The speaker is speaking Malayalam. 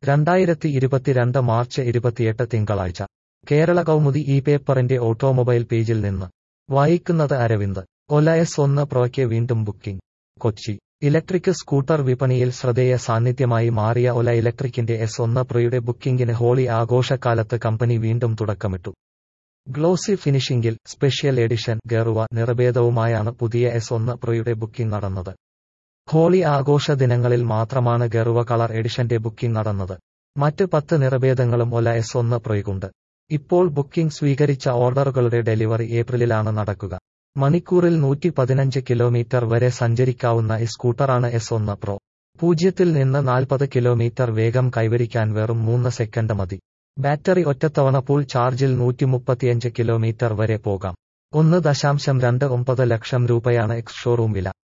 രണ്ടായിരത്തി ഇരുപത്തിരണ്ട് മാർച്ച് ഇരുപത്തിയെട്ട് തിങ്കളാഴ്ച കേരള കൗമുദി ഈ പേപ്പറിന്റെ ഓട്ടോമൊബൈൽ പേജിൽ നിന്ന് വായിക്കുന്നത് അരവിന്ദ് ഒല എസ് ഒന്ന് പ്രോയ്ക്ക് വീണ്ടും ബുക്കിംഗ് കൊച്ചി ഇലക്ട്രിക് സ്കൂട്ടർ വിപണിയിൽ ശ്രദ്ധേയ സാന്നിധ്യമായി മാറിയ ഒല ഇലക്ട്രിക്കിന്റെ എസ് ഒന്ന് പ്രോയുടെ ബുക്കിംഗിന് ഹോളി ആഘോഷക്കാലത്ത് കമ്പനി വീണ്ടും തുടക്കമിട്ടു ഗ്ലോസി ഫിനിഷിംഗിൽ സ്പെഷ്യൽ എഡിഷൻ ഗറുവ നിറഭേദവുമായാണ് പുതിയ എസ് ഒന്ന് പ്രോയുടെ ബുക്കിംഗ് നടന്നത് ഹോളി ആഘോഷ ദിനങ്ങളിൽ മാത്രമാണ് ഗറുവ കളർ എഡിഷന്റെ ബുക്കിംഗ് നടന്നത് മറ്റ് പത്ത് നിറഭേദങ്ങളും ഒല എസ് ഒന്ന് പ്രോയ്ക്കുണ്ട് ഇപ്പോൾ ബുക്കിംഗ് സ്വീകരിച്ച ഓർഡറുകളുടെ ഡെലിവറി ഏപ്രിലിലാണ് നടക്കുക മണിക്കൂറിൽ നൂറ്റി പതിനഞ്ച് കിലോമീറ്റർ വരെ സഞ്ചരിക്കാവുന്ന ഈ സ്കൂട്ടറാണ് എസ് ഒന്ന് പ്രോ പൂജ്യത്തിൽ നിന്ന് നാൽപ്പത് കിലോമീറ്റർ വേഗം കൈവരിക്കാൻ വെറും മൂന്ന് സെക്കൻഡ് മതി ബാറ്ററി ഒറ്റത്തവണ ഫുൾ ചാർജിൽ നൂറ്റിമുപ്പത്തിയഞ്ച് കിലോമീറ്റർ വരെ പോകാം ഒന്ന് ദശാംശം രണ്ട് ഒമ്പത് ലക്ഷം രൂപയാണ് എക്സ് ഷോറൂം വില